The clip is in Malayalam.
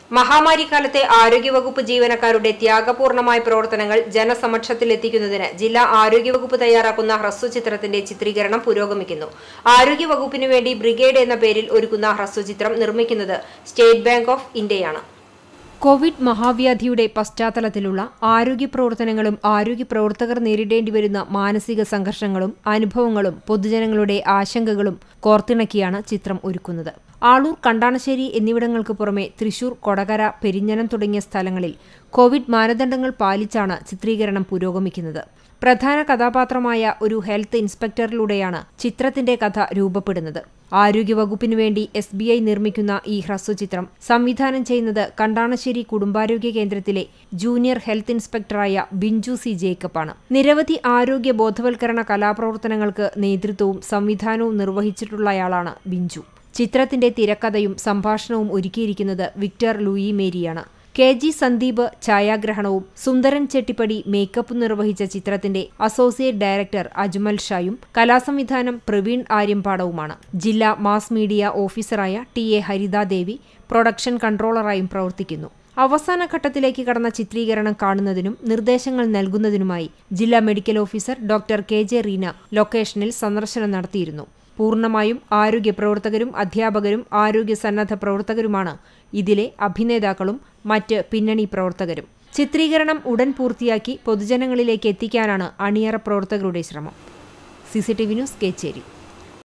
മഹാമാരിക്കാലത്തെ ആരോഗ്യവകുപ്പ് ജീവനക്കാരുടെ ത്യാഗപൂർണമായ പ്രവർത്തനങ്ങൾ ജനസമക്ഷത്തിലെത്തിക്കുന്നതിന് ജില്ലാ ആരോഗ്യവകുപ്പ് തയ്യാറാക്കുന്ന ഹ്രസ്വചിത്രത്തിന്റെ ചിത്രീകരണം പുരോഗമിക്കുന്നു ആരോഗ്യവകുപ്പിനു വേണ്ടി ബ്രിഗേഡ് എന്ന പേരിൽ ഒരുക്കുന്ന ഹ്രസ്വചിത്രം നിർമ്മിക്കുന്നത് സ്റ്റേറ്റ് ബാങ്ക് ഓഫ് ഇന്ത്യയാണ് കോവിഡ് മഹാവ്യാധിയുടെ പശ്ചാത്തലത്തിലുള്ള ആരോഗ്യ പ്രവർത്തനങ്ങളും ആരോഗ്യ പ്രവർത്തകർ നേരിടേണ്ടി വരുന്ന മാനസിക സംഘർഷങ്ങളും അനുഭവങ്ങളും പൊതുജനങ്ങളുടെ ആശങ്കകളും കോർത്തിണക്കിയാണ് ചിത്രം ഒരുക്കുന്നത് ആളൂർ കണ്ടാണശ്ശേരി എന്നിവിടങ്ങൾക്ക് പുറമെ തൃശൂർ കൊടകര പെരിഞ്ഞനം തുടങ്ങിയ സ്ഥലങ്ങളിൽ കോവിഡ് മാനദണ്ഡങ്ങൾ പാലിച്ചാണ് ചിത്രീകരണം പുരോഗമിക്കുന്നത് പ്രധാന കഥാപാത്രമായ ഒരു ഹെൽത്ത് ഇൻസ്പെക്ടറിലൂടെയാണ് ചിത്രത്തിന്റെ കഥ രൂപപ്പെടുന്നത് ആരോഗ്യവകുപ്പിനു വേണ്ടി എസ് ബി ഐ നിർമ്മിക്കുന്ന ഈ ഹ്രസ്വചിത്രം സംവിധാനം ചെയ്യുന്നത് കണ്ടാണശ്ശേരി കുടുംബാരോഗ്യ കേന്ദ്രത്തിലെ ജൂനിയർ ഹെൽത്ത് ഇൻസ്പെക്ടറായ ബിഞ്ചു സി ജേക്കബാണ് നിരവധി ആരോഗ്യ ബോധവൽക്കരണ കലാപ്രവർത്തനങ്ങൾക്ക് നേതൃത്വവും സംവിധാനവും നിർവഹിച്ചിട്ടുള്ളയാളാണ് ബിഞ്ചു ചിത്രത്തിന്റെ തിരക്കഥയും സംഭാഷണവും ഒരുക്കിയിരിക്കുന്നത് വിക്ടർ ലൂയി മേരിയാണ് കെ ജി സന്ദീപ് ഛായാഗ്രഹണവും സുന്ദരൻ ചെട്ടിപ്പടി മേക്കപ്പും നിർവഹിച്ച ചിത്രത്തിന്റെ അസോസിയേറ്റ് ഡയറക്ടർ അജ്മൽ ഷായും കലാസംവിധാനം പ്രവീൺ ആര്യമ്പാടവുമാണ് ജില്ലാ മാസ് മീഡിയ ഓഫീസറായ ടി എ ഹരിതാദേവി പ്രൊഡക്ഷൻ കൺട്രോളറായും പ്രവർത്തിക്കുന്നു അവസാന ഘട്ടത്തിലേക്ക് കടന്ന ചിത്രീകരണം കാണുന്നതിനും നിർദ്ദേശങ്ങൾ നൽകുന്നതിനുമായി ജില്ലാ medical officer doctor K J Reena ലൊക്കേഷനിൽ സന്ദർശനം നടത്തിയിരുന്നു പൂർണ്ണമായും ആരോഗ്യ പ്രവർത്തകരും അധ്യാപകരും ആരോഗ്യ സന്നദ്ധ പ്രവർത്തകരുമാണ് ഇതിലെ അഭിനേതാക്കളും മറ്റ് പിന്നണി പ്രവർത്തകരും ചിത്രീകരണം ഉടൻ പൂർത്തിയാക്കി പൊതുജനങ്ങളിലേക്ക് എത്തിക്കാനാണ് അണിയറ പ്രവർത്തകരുടെ ശ്രമം സിസിടിവി ന്യൂസ് കേച്ചേരി